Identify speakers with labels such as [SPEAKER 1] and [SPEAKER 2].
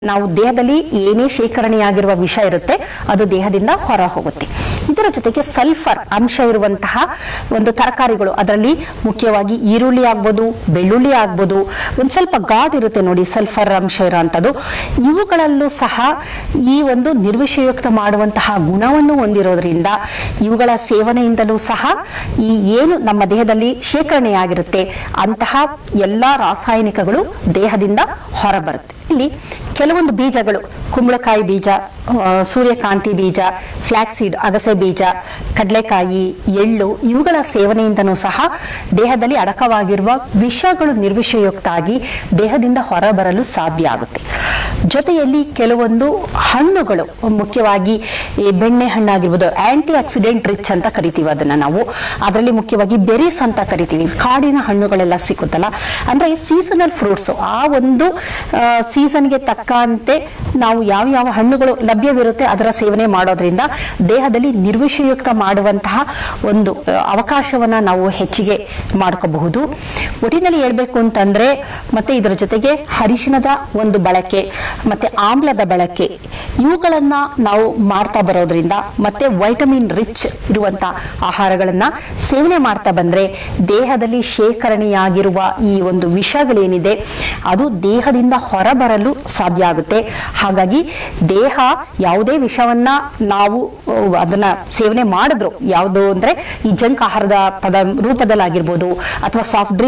[SPEAKER 1] ನಾವು ದೇಹದಲ್ಲಿ ಏನೇ ಶೇಖರಣೆಯಾಗಿರುವ ವಿಷ ಇರುತ್ತೆ ಅದು ದೇಹದಿಂದ ಹೊರ ಹೋಗುತ್ತೆ ಇದರ ಜೊತೆಗೆ ಸಲ್ಫರ್ ಅಂಶ ಇರುವಂತಹ ಒಂದು ತರಕಾರಿಗಳು ಅದರಲ್ಲಿ ಮುಖ್ಯವಾಗಿ ಈರುಳ್ಳಿ ಆಗ್ಬೋದು ಬೆಳ್ಳುಳ್ಳಿ ಆಗ್ಬೋದು ಒಂದ್ ಸ್ವಲ್ಪ ಗಾಡ್ ಇರುತ್ತೆ ನೋಡಿ ಸಲ್ಫರ್ ಅಂಶ ಇರುವಂತದ್ದು ಇವುಗಳಲ್ಲೂ ಸಹ ಈ ಒಂದು ನಿರ್ವಿಷಯುಕ್ತ ಮಾಡುವಂತಹ ಗುಣವನ್ನು ಹೊಂದಿರೋದ್ರಿಂದ ಇವುಗಳ ಸೇವನೆಯಿಂದಲೂ ಸಹ ಈ ಏನು ನಮ್ಮ ದೇಹದಲ್ಲಿ ಶೇಖರಣೆಯಾಗಿರುತ್ತೆ ಅಂತಹ ಎಲ್ಲಾ ರಾಸಾಯನಿಕಗಳು ದೇಹದಿಂದ ಹೊರಬರುತ್ತೆ ಇಲ್ಲಿ ಕೆಲವೊಂದು ಬೀಜಗಳು ಕುಂಬಳಕಾಯಿ ಬೀಜ ಆ, ಸೂರ್ಯಕಾಂತಿ ಬೀಜ ಫ್ಲಾಕ್ಸೀಡ್ ಅಗಸೆ ಬೀಜ ಕಡಲೆಕಾಯಿ ಎಳ್ಳು ಇವುಗಳ ಸೇವನೆಯಿಂದನೂ ಸಹ ದೇಹದಲ್ಲಿ ಅಡಕವಾಗಿರುವ ವಿಷಗಳು ನಿರ್ವಿಷಯುಕ್ತ ಆಗಿ ದೇಹದಿಂದ ಹೊರಬರಲು ಸಾಧ್ಯ ಆಗುತ್ತೆ ಜೊತೆಯಲ್ಲಿ ಕೆಲವೊಂದು ಹಣ್ಣುಗಳು ಮುಖ್ಯವಾಗಿ ಈ ಬೆಣ್ಣೆ ಹಣ್ಣಾಗಿರ್ಬೋದು ಆಂಟಿ ಆಕ್ಸಿಡೆಂಟ್ ರಿಚ್ ಅಂತ ಕರಿತೀವಿ ಅದನ್ನ ನಾವು ಅದರಲ್ಲಿ ಮುಖ್ಯವಾಗಿ ಬೆರೀಸ್ ಅಂತ ಕರಿತೀವಿ ಕಾಡಿನ ಹಣ್ಣುಗಳೆಲ್ಲ ಸಿಕ್ಕುತ್ತಲ್ಲ ಅಂದ್ರೆ ಸೀಸನಲ್ ಫ್ರೂಟ್ಸ್ ಆ ಒಂದು ಸೀಸನ್ಗೆ ತಕ್ಕಂತೆ ನಾವು ಯಾವ ಯಾವ ಹಣ್ಣುಗಳು ಲಭ್ಯವಿರುತ್ತೆ ಅದರ ಸೇವನೆ ಮಾಡೋದ್ರಿಂದ ದೇಹದಲ್ಲಿ ನಿರ್ವಿಷಯುಕ್ತ ಮಾಡುವಂತಹ ಒಂದು ಆ, ಅವಕಾಶವನ್ನ ನಾವು ಹೆಚ್ಚಿಗೆ ಮಾಡ್ಕೋಬಹುದು ಒಟ್ಟಿನಲ್ಲಿ ಹೇಳ್ಬೇಕು ಅಂತಂದ್ರೆ ಮತ್ತೆ ಇದರ ಜೊತೆಗೆ ಅರಿಶಿಣದ ಒಂದು ಬಳಕೆ ಮತ್ತೆ ಆಮ್ಲದ ಬಳಕೆ ಇವುಗಳನ್ನ ನಾವು ಮಾಡ್ತಾ ಬರೋದ್ರಿಂದ ಮತ್ತೆ ವೈಟಮಿನ್ ರಿಚ್ ಇರುವಂತ ಆಹಾರಗಳನ್ನ ಸೇವನೆ ಮಾಡ್ತಾ ಬಂದ್ರೆ ದೇಹದಲ್ಲಿ ಶೇಖರಣೆಯಾಗಿರುವ ಈ ಒಂದು ವಿಷಗಳೇನಿದೆ ಅದು ದೇಹದಿಂದ ಹೊರಬರಲು ಸಾಧ್ಯ ಆಗುತ್ತೆ ಹಾಗಾಗಿ ದೇಹ ಯಾವುದೇ ವಿಷವನ್ನ ನಾವು ಅಹ್, ಅದನ್ನ ಸೇವನೆ ಮಾಡಿದ್ರು ಯಾವುದು ಅಂದ್ರೆ ಈ ಜಂಕ್ ಆಹಾರದ ಪದ ರೂಪದಲ್ಲಾಗಿರ್ಬೋದು ಅಥವಾ ಸಾಫ್ಟ್ ಡ್ರಿಂಕ್